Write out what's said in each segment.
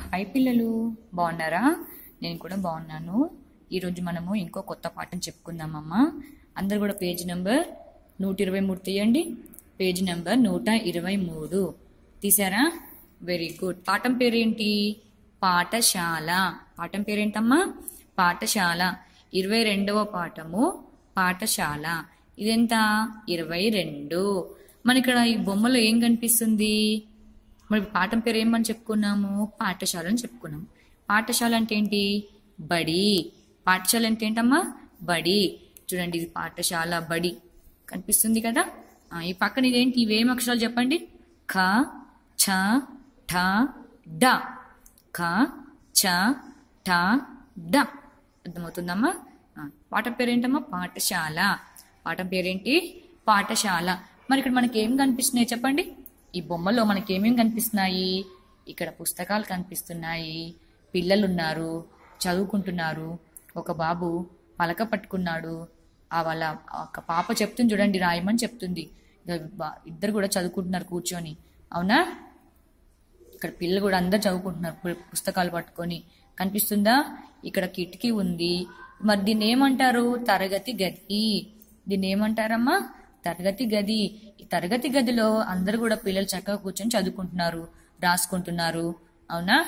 Hi పిల్లలు బాగున్నారా నేను కూడా బాగున్నాను ఈరోజు మనము ఇంకో కొత్త పాఠం చెప్పుకుందామమ్మా అందరు కూడా పేజ్ నెంబర్ నూట ఇరవై మూడు తీయండి పేజ్ నెంబర్ నూట ఇరవై మూడు తీసారా వెరీ గుడ్ పాఠం పేరేంటి పాఠశాల పాఠం పేరేంటమ్మా పాఠశాల ఇరవై రెండవ పాఠము పాఠశాల ఇదెంత ఇరవై రెండు మన ఇక్కడ ఈ బొమ్మలో ఏం కనిపిస్తుంది మరి పాఠం పేరు ఏమని చెప్పుకున్నాము పాఠశాల అని చెప్పుకున్నాము పాఠశాల అంటే ఏంటి బడి పాఠశాల అంటే ఏంటమ్మా బడి చూడండి ఇది పాఠశాల బడి కనిపిస్తుంది కదా ఆ, ఈ పక్కన ఇదేంటి ఇవేం అక్షరాలు చెప్పండి ఖ ఛ ఠ డ ఖ ఛ ఠ డ అర్థమవుతుందమ్మా ఆ, పాఠం పేరేంటమ్మా పాఠశాల పాఠం పేరేంటి పాఠశాల మరి ఇక్కడ మనకి ఏం కనిపిస్తున్నాయి చెప్పండి ఈ బొమ్మలో మనకి ఏమేమి కనిపిస్తున్నాయి ఇక్కడ పుస్తకాలు కనిపిస్తున్నాయి పిల్లలు ఉన్నారు చదువుకుంటున్నారు ఒక బాబు పలక పట్టుకున్నాడు ఆ వాళ్ళ ఒక పాప చెప్తుంది చూడండి రాయమని చెప్తుంది ఇక బా- ఇద్దరు కూడా చదువుకుంటున్నారు కూర్చొని అవునా ఇక్కడ పిల్లలు కూడా అందరు చదువుకుంటున్నారు పు- పుస్తకాలు పట్టుకొని కనిపిస్తుందా ఇక్కడ కిటికీ ఉంది మరి దీన్ని ఏమంటారు తరగతి గది దీన్ని ఏమంటారమ్మా తరగతి గది ఈ తరగతి గదిలో అందరు కూడా పిల్లలు చక్కగా కూర్చొని చదువుకుంటున్నారు రాసుకుంటున్నారు అవునా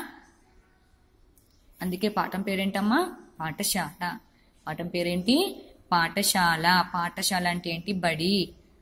అందుకే పాఠం పేరేంటమ్మా పాఠశాల పాఠం పేరేంటి పాఠశాల పాఠశాల అంటే ఏంటి బడి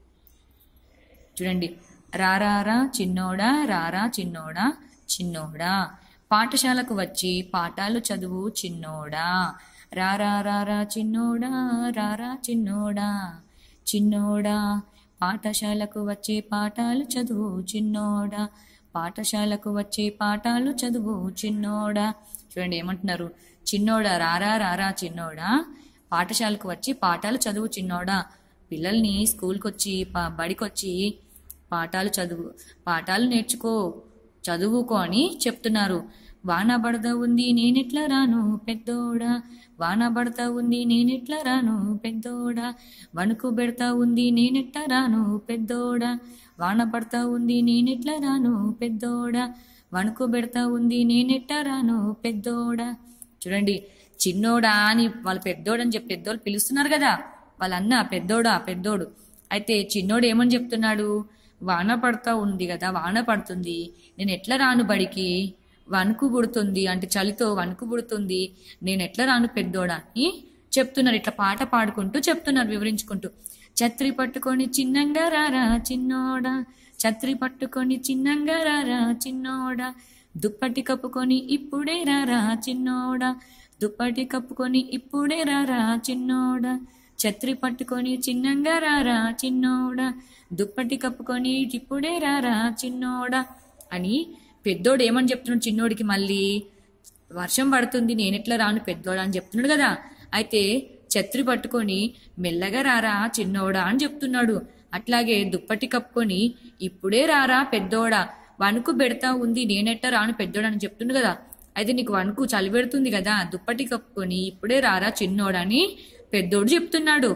చూడండి రారారా చిన్నోడా రారా చిన్నోడా చిన్నోడా పాఠశాలకు వచ్చి పాఠాలు చదువు చిన్నోడా రారా రారా చిన్నోడా రారా చిన్నోడా చిన్నోడా పాఠశాలకు వచ్చే పాఠాలు చదువు చిన్నోడా పాఠశాలకు వచ్చే పాఠాలు చదువు చిన్నోడా చూడండి ఏమంటున్నారు చిన్నోడా రారా రారా చిన్నోడా పాఠశాలకు వచ్చి పాఠాలు చదువు చిన్నోడా పిల్లల్ని స్కూల్కి వచ్చి పా- బడికి వచ్చి పాఠాలు చదువు పాఠాలు నేర్చుకో చదువుకో అని చెప్తున్నారు వాన పడతా ఉంది నేనెట్లా రాను పెద్దోడా వాన పడతా ఉంది నేనెట్లా రాను పెద్దోడా వణుకు పెడతా ఉంది నేనెట్లా రాను పెద్దోడా వాన పడతా ఉంది నేనెట్లా రాను పెద్దోడా వణుకు పెడతా ఉంది నేనెట్లా రాను పెద్దోడా చూడండి చిన్నోడా అని వాళ్ళు పెద్దోడని చెప్పి పెద్దోళ్ళు పిలుస్తున్నారు కదా వాళ్ళన్న పెద్దోడా పెద్దోడు అయితే చిన్నోడు ఏమని చెప్తున్నాడు వాన పడతా ఉంది కదా వాన పడుతుంది నేను ఎట్లా రాను బడికి వణుకు పుడుతుంది అంటే చలితో వణుకు పుడుతుంది నేను ఎట్లా రాను పెద్దోడా అని చెప్తున్నారు ఇట్లా పాట పాడుకుంటూ చెప్తున్నారు వివరించుకుంటూ ఛత్రి పట్టుకొని చిన్నంగా రారా చిన్నోడా ఛత్రి పట్టుకొని చిన్నంగా రారా చిన్నోడా దుప్పటి కప్పుకొని ఇప్పుడే రారా చిన్నోడా దుప్పటి కప్పుకొని ఇప్పుడే రారా చిన్నోడా ఛత్రి పట్టుకొని చిన్నంగా రారా చిన్నోడా దుప్పటి కప్పుకొని ఇప్పుడే రారా చిన్నోడా అని పెద్దోడు ఏమని చెప్తున్నాడు చిన్నోడికి మళ్ళీ వర్షం పడుతుంది నేనెట్లా రాను పెద్దోడా అని చెప్తున్నాడు కదా అయితే ఛత్రి పట్టుకొని మెల్లగా రారా చిన్నోడా అని చెప్తున్నాడు అట్లాగే దుప్పటి కప్పుకొని ఇప్పుడే రారా పెద్దోడా వణుకు పెడతా ఉంది నేనెట్ట రాను పెద్దోడా అని చెప్తుండు కదా అయితే నీకు వణుకు చలి పెడుతుంది కదా దుప్పటి కప్పుకొని ఇప్పుడే రారా చిన్నోడా అని పెద్దోడు చెప్తున్నాడు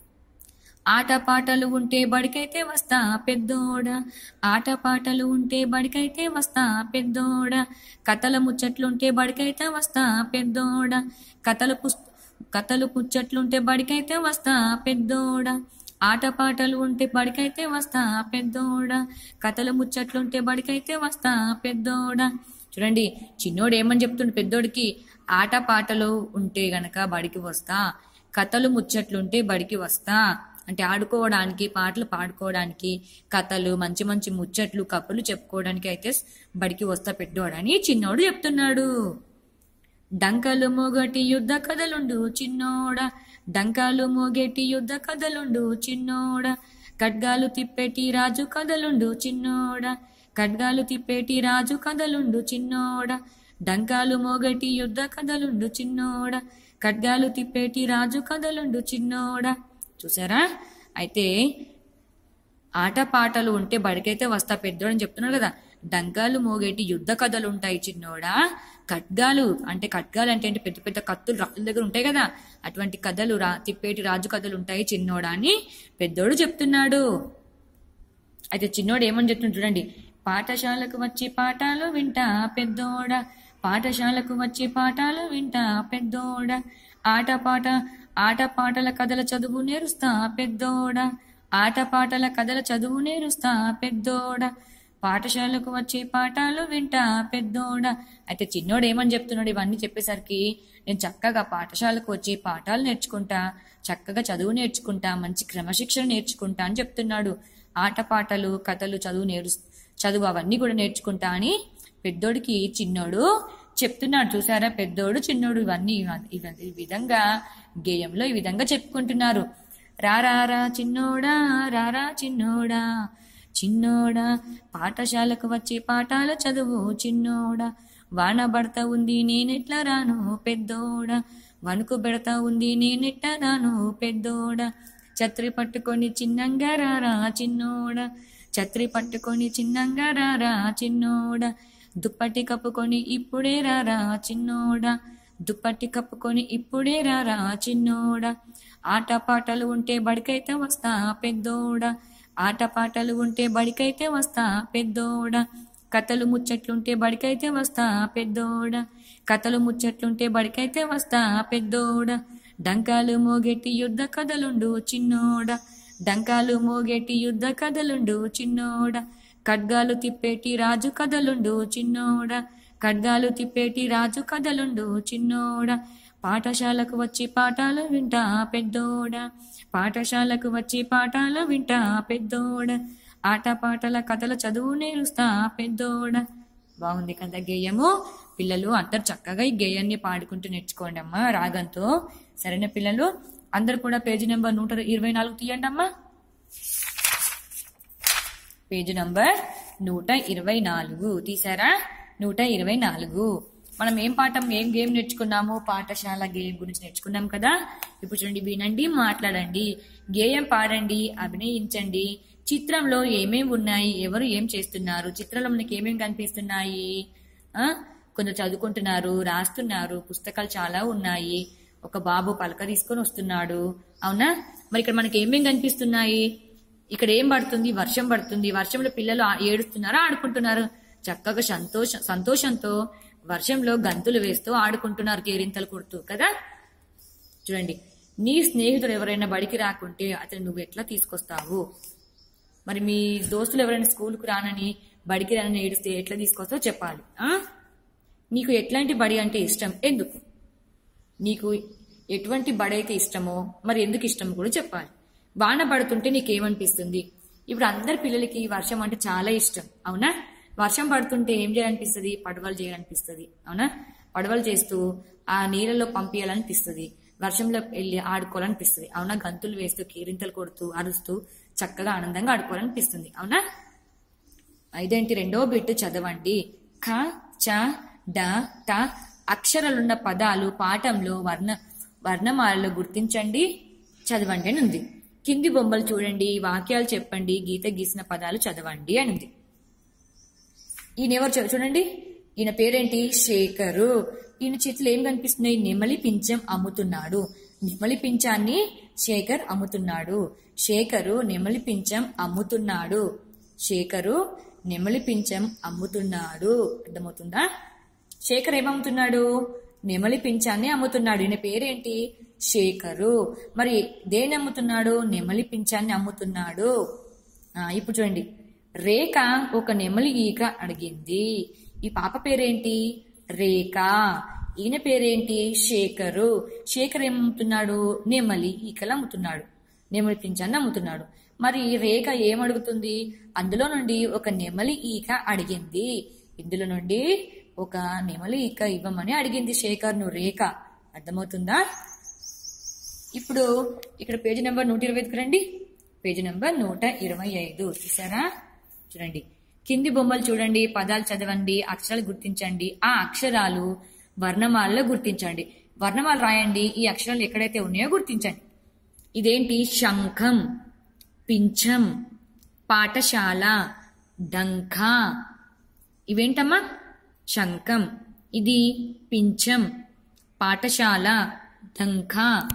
ఆట పాటలు ఉంటే బడికైతే వస్తా పెద్దోడా ఆట పాటలు ఉంటే బడికైతే వస్తా పెద్దోడా కథల ముచ్చట్లుంటే బడికైతే వస్తా పెద్దోడా కథల పుస్ కథలు ముచ్చట్లుంటే బడికైతే వస్తా పెద్దోడా ఆట పాటలు ఉంటే బడికైతే వస్తా పెద్దోడా కథలు ముచ్చట్లుంటే బడికైతే వస్తా పెద్దోడా చూడండి చిన్నోడు ఏమని చెప్తుండు పెద్దోడికి ఆట పాటలు ఉంటే గనక బడికి వస్తా కథలు ముచ్చట్లుంటే బడికి వస్తా అంటే ఆడుకోవడానికి పాటలు పాడుకోవడానికి కథలు మంచి మంచి ముచ్చట్లు కప్పులు చెప్పుకోవడానికి అయితే బడికి వస్తా పెద్దోడని చిన్నోడు చెప్తున్నాడు డంకలు మోగటి యుద్ధ కథలుండు చిన్నోడా డంకాలు మోగేటి యుద్ధ కథలుండు చిన్నోడా ఖడ్గాలు తిప్పేటి రాజు కథలుండు చిన్నోడా ఖడ్గాలు తిప్పేటి రాజు కథలుండు చిన్నోడా డంకాలు మోగటి యుద్ధ కథలుండు చిన్నోడా ఖడ్గాలు తిప్పేటి రాజు కథలుండు చిన్నోడా చూసారా అయితే ఆట పాటలు ఉంటే బడికైతే వస్తా పెద్దోడు అని చెప్తున్నాడు కదా డంకాలు మోగేటి యుద్ధ కథలు ఉంటాయి చిన్నోడా ఖడ్గాలు అంటే ఖడ్గాలు అంటే ఏంటి పెద్ద పెద్ద కత్తులు రాళ్ళ దగ్గర ఉంటాయి కదా అటువంటి కథలు రా తిప్పేటి రాజు కథలు ఉంటాయి చిన్నోడా అని పెద్దోడు చెప్తున్నాడు అయితే చిన్నోడు ఏమని చెప్తుంది చూడండి పాఠశాలకు వచ్చి పాఠాలు వింటా పెద్దోడా పాఠశాలకు వచ్చి పాఠాలు వింటా పెద్దోడ ఆటపాట ఆటపాటల కథల చదువు నేరుస్తా పెద్దోడ ఆటపాటల కథల చదువు నేరుస్తా పెద్దోడ పాఠశాలకు వచ్చి పాఠాలు వింటా పెద్దోడ అయితే చిన్నోడు ఏమని చెప్తున్నాడు ఇవన్నీ చెప్పేసరికి నేను చక్కగా పాఠశాలకు వచ్చి పాఠాలు నేర్చుకుంటా చక్కగా చదువు నేర్చుకుంటా మంచి క్రమశిక్షణ నేర్చుకుంటా అని చెప్తున్నాడు ఆటపాటలు కథలు చదువు నేరు చదువు అవన్నీ కూడా నేర్చుకుంటా అని పెద్దోడికి చిన్నోడు చెప్తున్నాడు చూసారా పెద్దోడు చిన్నోడు ఇవన్నీ ఇవ- ఇవ- ఈ విధంగా గేయంలో ఈ విధంగా చెప్పుకుంటున్నారు రారారా చిన్నోడా రారా చిన్నోడా చిన్నోడా పాఠశాలకు వచ్చి పాఠాల చదువు చిన్నోడా వాన పడతా ఉంది నేనెట్లా రాను పెద్దోడా వణుకు పెడతా ఉంది నేనెట్లా రాను పెద్దోడా ఛత్రి పట్టుకొని చిన్నంగా రారా చిన్నోడా ఛత్రి పట్టుకొని చిన్నంగా రారా చిన్నోడా దుప్పటి కప్పుకొని ఇప్పుడే రారా చిన్నోడా దుప్పటి కప్పుకొని ఇప్పుడే రారా చిన్నోడా ఆటపాటలు ఉంటే బడికైతే వస్తా పెద్దోడా ఆటపాటలు ఉంటే బడికైతే వస్తా పెద్దోడా కథలు ముచ్చట్లుంటే బడికైతే వస్తా పెద్దోడా కథలు ముచ్చట్లుంటే బడికైతే వస్తా పెద్దోడా డంకాలు మోగెట్టి యుద్ధ కథలుండు చిన్నోడా డంకాలు మోగెట్టి యుద్ధ కథలుండు చిన్నోడా ఖడ్గాలు తిప్పేటి రాజు కథలుండు చిన్నోడా ఖడ్గాలు తిప్పేటి రాజు కథలుండు చిన్నోడా పాఠశాలకు వచ్చి పాఠాలు వింటా పెద్దోడా పాఠశాలకు వచ్చి పాఠాలు వింటా పెద్దోడా ఆటపాటల కథల చదువు నేరుస్తా పెద్దోడా బాగుంది కదా గేయము పిల్లలు అందరు చక్కగా ఈ గేయాన్ని పాడుకుంటూ నేర్చుకోండి అమ్మా రాగంతో సరైన పిల్లలు అందరు కూడా పేజీ నెంబర్ నూట ఇరవై నాలుగు తీయండి అమ్మా పేజీ నంబర్ నూట ఇరవై నాలుగు తీసారా నూట ఇరవై నాలుగు మనం ఏం పాఠం ఏం గేమ్ నేర్చుకున్నాము పాఠశాల గేమ్ గురించి నేర్చుకున్నాం కదా ఇప్పుడు చూడండి వినండి మాట్లాడండి గేయం పాడండి అభినయించండి చిత్రంలో ఏమేమి ఉన్నాయి ఎవరు ఏం చేస్తున్నారు చిత్రంలో మనకి ఏమేమి కనిపిస్తున్నాయి ఆ కొందరు చదువుకుంటున్నారు రాస్తున్నారు పుస్తకాలు చాలా ఉన్నాయి ఒక బాబు పలక తీసుకొని వస్తున్నాడు అవునా మరి ఇక్కడ మనకి ఏమేం కనిపిస్తున్నాయి ఇక్కడ ఏం పడుతుంది వర్షం పడుతుంది వర్షంలో పిల్లలు ఆ- ఏడుస్తున్నారు ఆడుకుంటున్నారు చక్కగా సంతోష సంతోషంతో వర్షంలో గంతులు వేస్తూ ఆడుకుంటున్నారు కేరింతలు కొడుతూ కదా చూడండి నీ స్నేహితుడు ఎవరైనా బడికి రాకుంటే అతను నువ్వు ఎట్లా తీసుకొస్తావు మరి మీ దోస్తులు ఎవరైనా స్కూల్కు రానని బడికి రానని ఏడిస్తే ఎట్లా తీసుకొస్తావో చెప్పాలి ఆ నీకు ఎట్లాంటి బడి అంటే ఇష్టం ఎందుకు నీకు ఎటువంటి బడి అయితే ఇష్టమో మరి ఎందుకు ఇష్టమో కూడా చెప్పాలి వాన పడుతుంటే నీకేమనిపిస్తుంది ఇప్పుడు అందరి పిల్లలకి వర్షం అంటే చాలా ఇష్టం అవునా వర్షం పడుతుంటే ఏం చేయాలనిపిస్తుంది పడవలు చేయాలనిపిస్తుంది అవునా పడవలు చేస్తూ ఆ నీళ్ళలో పంపించాలనిపిస్తుంది వర్షంలో వెళ్ళి ఆడుకోవాలనిపిస్తుంది అవునా గంతులు వేస్తూ కేరింతలు కొడుతూ అరుస్తూ చక్కగా ఆనందంగా ఆడుకోవాలనిపిస్తుంది అవునా ఐదేంటి రెండో బిట్టు చదవండి ఖ చ డ ట అక్షరాలున్న పదాలు పాఠంలో వర్ణ వర్ణమాలలో గుర్తించండి చదవండి అని ఉంది కింది బొమ్మలు చూడండి వాక్యాలు చెప్పండి గీత గీసిన పదాలు చదవండి అని ఉంది ఈయన ఎవరు చూ- చూడండి ఈయన పేరేంటి శేఖరు ఈయన చేతిలో ఏం కనిపిస్తున్నాయి నెమలి పింఛం అమ్ముతున్నాడు నెమలి పింఛాన్ని శేఖర్ అమ్ముతున్నాడు శేఖరు నెమలి పింఛం అమ్ముతున్నాడు శేఖరు నెమలి పింఛం అమ్ముతున్నాడు అర్థమవుతుందా శేఖర్ ఏమమ్ముతున్నాడు నెమలి పింఛాన్ని అమ్ముతున్నాడు ఈయన పేరేంటి శేఖరు మరి దేని అమ్ముతున్నాడు నెమలి పింఛాన్ని అమ్ముతున్నాడు ఆ, ఇప్పుడు చూడండి రేఖ ఒక నెమలి ఈక అడిగింది ఈ పాప పేరేంటి రేఖ ఈయన పేరేంటి శేఖరు శేఖర్ ఏమమ్ముతున్నాడు నెమలి ఈకలు అమ్ముతున్నాడు నెమలి పింఛాన్ని అమ్ముతున్నాడు మరి రేఖ ఏమడుగుతుంది అందులో నుండి ఒక నెమలి ఈక అడిగింది ఇందులో నుండి ఒక నెమలి ఈక ఇవ్వమని అడిగింది శేఖర్ను రేఖ అర్థమవుతుందా ఇప్పుడు ఇక్కడ పేజీ నెంబర్ నూట ఇరవై ఐదుకు రండి పేజీ నెంబర్ నూట ఇరవై ఐదు చూసారా చూడండి కింది బొమ్మలు చూడండి పదాలు చదవండి అక్షరాలు గుర్తించండి ఆ అక్షరాలు వర్ణమాలలో గుర్తించండి వర్ణమాల రాయండి ఈ అక్షరాలు ఎక్కడైతే ఉన్నాయో గుర్తించండి ఇదేంటి శంఖం పింఛం పాఠశాల డంఖ ఇవేంటమ్మా శంఖం ఇది పింఛం పాఠశాల డంఖ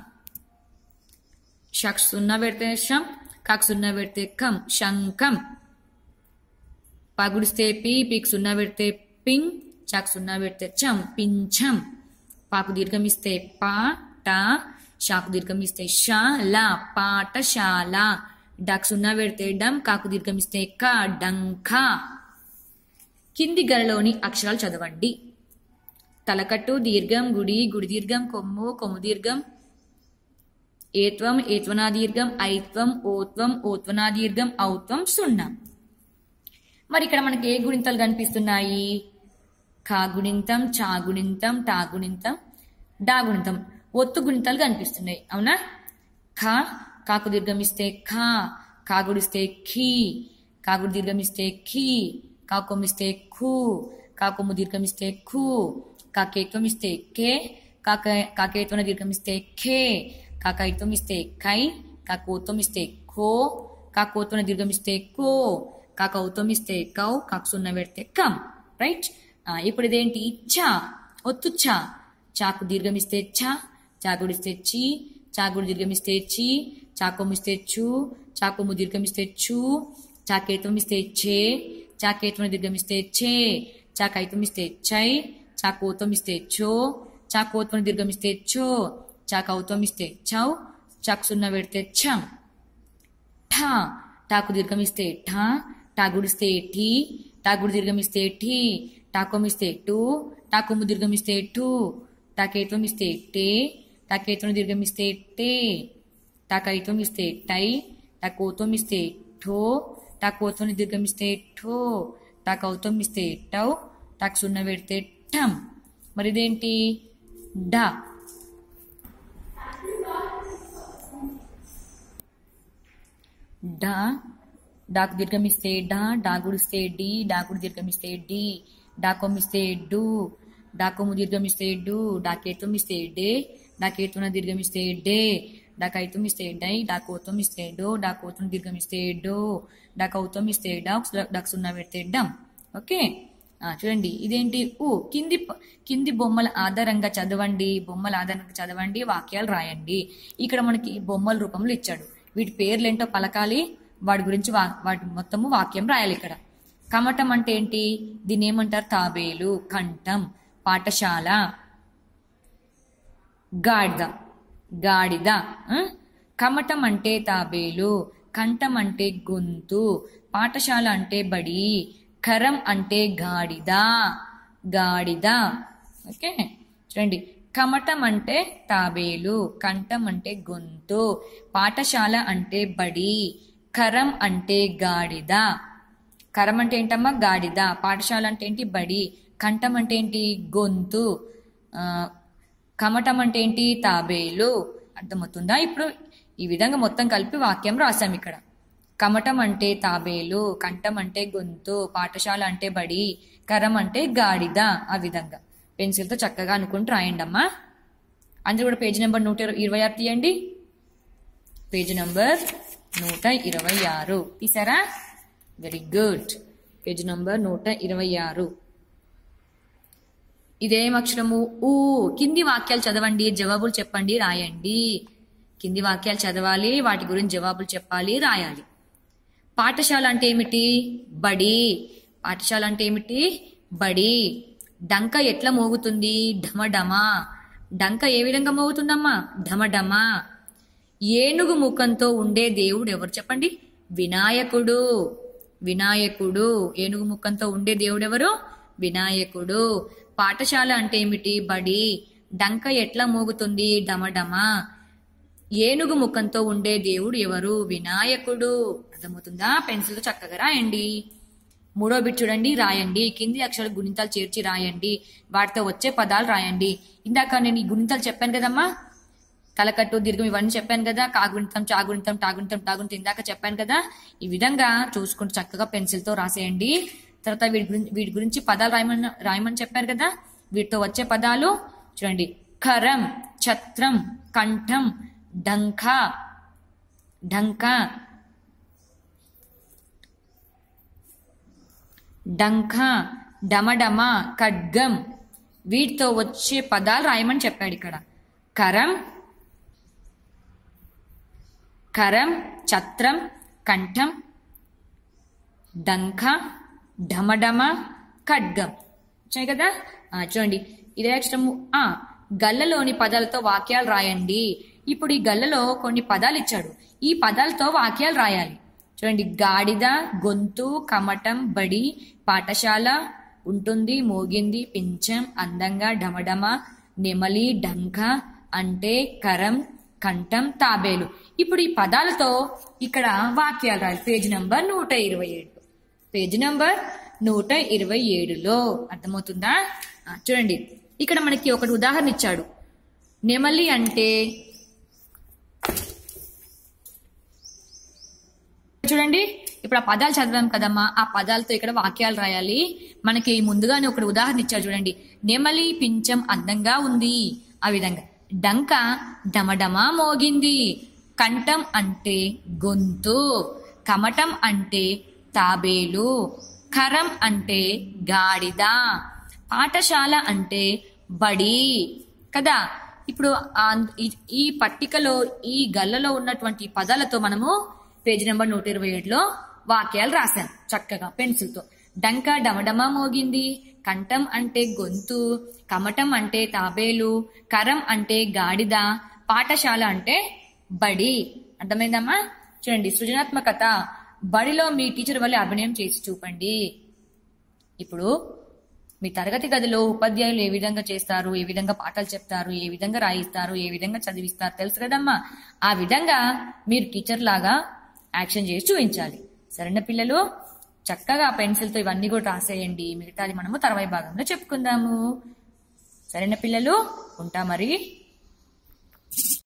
షక్ సున్నా పెడితే షం కాకు సున్నా పెడితే కం శంఖం పగుడిస్తే పీ పీకి సున్నా పెడితే పింగ్ చాకు సున్నా పెడితే చం పింఛం పాకు దీర్ఘం ఇస్తే పా ట షాకు దీర్ఘం ఇస్తే షా లా పాఠశాల డాక్ సున్నా పెడితే డం కాకు దీర్ఘం ఇస్తే క డంక కింది గలలోని అక్షరాలు చదవండి తలకట్టు దీర్ఘం గుడి గుడి దీర్ఘం కొమ్ము కొమ్ము దీర్ఘం ఏత్వం ఏత్వనా దీర్ఘం ఐత్వం ఓత్వం ఓత్వనా దీర్ఘం ఔత్వం సున్నా మరి ఇక్కడ మనకి ఏ గుణింతాలు కనిపిస్తున్నాయి ఖా గుణింతం చా గుణింతం టా గుణింతం డా గుణింతం ఒత్తు గుణింతాలు కనిపిస్తున్నాయి అవునా ఖా కాకు దీర్ఘం ఇస్తే ఖా కాగుడిస్తే ఖీ కాగుడు దీర్ఘం ఇస్తే ఖీ కాకొమ్మిస్తే ఖూ కాకొమ్ము దీర్ఘం ఇస్తే ఖూ కాకేత్వం ఇస్తే కే కాక కాకేత్వన దీర్ఘం ఇస్తే ఖే కాకైత్వం ఇస్తే కై కాకోత్వం ఇస్తే ఖో కాకోత్వన దీర్ఘం ఇస్తే కో కాకౌత్వం ఇస్తే కౌ కాకు సున్న పెడితే కమ్ రైట్ ఇప్పుడు ఇదేంటి చా ఒత్తు చా చాకు దీర్ఘం ఇస్తే ఛ చాకుడిస్తే చి చాకుడు దీర్ఘం ఇస్తే చి చాకొమ్ము ఇస్తే చూ చాకొమ్ము దీర్ఘం ఇస్తే చూ చాకేత్వం ఇస్తే ఛే చాకేత్వం దీర్ఘం ఇస్తే ఛే చాకైత్వం ఇస్తే చై చాకోత్వం ఇస్తే చో చాకోత్వం దీర్ఘం ఇస్తే చో చాకౌత్వం ఇస్తే చౌ చాకు సున్న పెడితే ఛం ఠా టాకు దీర్ఘం ఇస్తే ఠా టాగుడిస్తే ఠీ టాగుడు దీర్ఘం ఇస్తే ఠీ టాకొమ్ ఇస్తే టూ టాకొమ్ము దీర్ఘం ఇస్తే టూ టాకేత్వం ఇస్తే టే టాకేత్వం దీర్ఘం ఇస్తే టే టాకైత్వం ఇస్తే టై టాకోత్వం ఇస్తే ఠో టాకోత్వం దీర్ఘం ఇస్తే ఠో టాకౌత్వం ఇస్తే టౌ టాక్ సున్న పెడితే ఠమ్ మరి ఇదేంటి డా డా డాకు దీర్ఘమిస్తే డా డాగుడిస్తే డి డాకుడు దీర్ఘమిస్తే డి డాకొమ్మిస్తే డు డాకొమ్ము దీర్ఘమిస్తే డు డాకేత్వం ఇస్తే డే డాకేత్వన దీర్ఘమిస్తే డే డాకైత్వం ఇస్తే డై డాకోత్వం ఇస్తే డో డాకోత్వం దీర్ఘమిస్తే డో డాకౌత్వం ఇస్తే డాక్స్ డాక్ సున్నా పెడితే డమ్ ఓకే ఆ, చూడండి ఇదేంటి ఊ కింది ప- కింది బొమ్మల ఆధారంగా చదవండి బొమ్మల ఆధారంగా చదవండి వాక్యాలు రాయండి ఇక్కడ మనకి బొమ్మల రూపంలో ఇచ్చాడు వీటి పేర్లు ఏంటో పలకాలి వాటి గురించి వా- వాటి మొత్తము వాక్యం రాయాలి ఇక్కడ కమటం అంటే ఏంటి దీన్ని ఏమంటారు తాబేలు కంఠం పాఠశాల గాడిద గాడిద ఆ? కమటం అంటే తాబేలు కంఠం అంటే గొంతు పాఠశాల అంటే బడి కరం అంటే గాడిద గాడిద ఓకే చూడండి కమటం అంటే తాబేలు కంఠం అంటే గొంతు పాఠశాల అంటే బడి కరం అంటే గాడిద కరం అంటే ఏంటమ్మా గాడిద పాఠశాల అంటే ఏంటి బడి కంఠం అంటే ఏంటి గొంతు ఆ, కమటం అంటే ఏంటి తాబేలు అర్థమవుతుందా ఇప్పుడు ఈ విధంగా మొత్తం కలిపి వాక్యం రాసాం ఇక్కడ కమటం అంటే తాబేలు కంఠం అంటే గొంతు పాఠశాల అంటే బడి కరం అంటే గాడిద ఆ విధంగా పెన్సిల్తో చక్కగా అనుకుంటూ రాయండి అమ్మా అందరూ కూడా పేజీ నెంబర్ నూట ఇరవై ఆరు తీయండి పేజీ నంబర్ నూట ఇరవై ఆరు తీసారా వెరీ గుడ్ పేజీ నంబర్ నూట ఇరవై ఆరు ఇదేం అక్షరము ఊ కింది వాక్యాలు చదవండి జవాబులు చెప్పండి రాయండి కింది వాక్యాలు చదవాలి వాటి గురించి జవాబులు చెప్పాలి రాయాలి పాఠశాల అంటే ఏమిటి బడి పాఠశాల అంటే ఏమిటి బడి డంక ఎట్లా మోగుతుంది ఢమఢమా డంక ఏ విధంగా మోగుతుందమ్మా ఢమఢమా ఏనుగు ముఖంతో ఉండే దేవుడు ఎవరు చెప్పండి వినాయకుడు వినాయకుడు ఏనుగు ముఖంతో ఉండే దేవుడు ఎవరు వినాయకుడు పాఠశాల అంటే ఏమిటి బడి డంక ఎట్లా మోగుతుంది డమడమా ఏనుగు ముఖంతో ఉండే దేవుడు ఎవరు వినాయకుడు అర్థమవుతుందా పెన్సిల్తో చక్కగా రాయండి మూడో బిట్ చూడండి రాయండి కింది అక్షర గుణింతాలు చేర్చి రాయండి వాటితో వచ్చే పదాలు రాయండి ఇందాక నేను ఈ గుణింతాలు చెప్పాను కదమ్మా తలకట్టు దీర్ఘం ఇవన్నీ చెప్పాను కదా కాగుణితం చాగుణితం టాగుణితం టాగుణితం ఇందాక చెప్పాను కదా ఈ విధంగా చూసుకుంటూ చక్కగా పెన్సిల్తో రాసేయండి తర్వాత వీటి గురించి వీటి గురించి పదాలు రాయమని రాయమని చెప్పారు కదా వీటితో వచ్చే పదాలు చూడండి ఖరం ఛత్రం కంఠం డంక ఢంక డంక డమడమ ఖడ్గం వీటితో వచ్చే పదాలు రాయమని చెప్పాడు ఇక్కడ కరం కరం ఛత్రం కంఠం డంక ఢమఢమ ఖడ్గం వచ్చాయి కదా ఆ, చూడండి ఇదే అక్షరము ఆ గల్లలోని పదాలతో వాక్యాలు రాయండి ఇప్పుడు ఈ గల్లలో కొన్ని పదాలు ఇచ్చాడు ఈ పదాలతో వాక్యాలు రాయాలి చూడండి గాడిద గొంతు కమటం బడి పాఠశాల ఉంటుంది మోగింది పించం అందంగా డమడమ నెమలి డంక అంటే కరం కంఠం తాబేలు ఇప్పుడు ఈ పదాలతో ఇక్కడ వాక్యాలు రాయాలి పేజ్ నంబర్ నూట ఇరవై ఏడు పేజ్ నంబర్ నూట ఇరవై ఏడులో అర్థమవుతుందా ఆ, చూడండి ఇక్కడ మనకి ఒకటి ఉదాహరణ ఇచ్చాడు నెమలి అంటే చూడండి ఇప్పుడు ఆ పదాలు చదివాం కదమ్మా ఆ పదాలతో ఇక్కడ వాక్యాలు రాయాలి మనకి ముందుగానే ఒకటి ఉదాహరణ ఇచ్చారు చూడండి నెమలి పించం అందంగా ఉంది ఆ విధంగా డంక డమడమా మోగింది కంఠం అంటే గొంతు కమటం అంటే తాబేలు కరం అంటే గాడిద పాఠశాల అంటే బడి కదా ఇప్పుడు ఆ- ఈ- ఈ పట్టికలో ఈ గల్లలో ఉన్నటువంటి పదాలతో మనము పేజీ నెంబర్ నూట ఇరవై ఏడులో వాక్యాలు రాశాను చక్కగా పెన్సిల్తో డంక డమడమా మోగింది కంఠం అంటే గొంతు కమటం అంటే తాబేలు కరం అంటే గాడిద పాఠశాల అంటే బడి అర్థమైందమ్మా చూడండి సృజనాత్మకత బడిలో మీ టీచర్ వల్ల అభినయం చేసి చూపండి ఇప్పుడు మీ తరగతి గదిలో ఉపాధ్యాయులు ఏ విధంగా చేస్తారు ఏ విధంగా పాఠాలు చెప్తారు ఏ విధంగా రాయిస్తారు ఏ విధంగా చదివిస్తారు తెలుసు కదమ్మా ఆ విధంగా మీరు టీచర్ లాగా యాక్షన్ చేసి చూపించాలి సరేనా పిల్లలు చక్కగా పెన్సిల్తో ఇవన్నీ కూడా రాసేయండి మిగతాది మనము తర్వాయి భాగంలో చెప్పుకుందాము సరేనా పిల్లలు ఉంటా మరి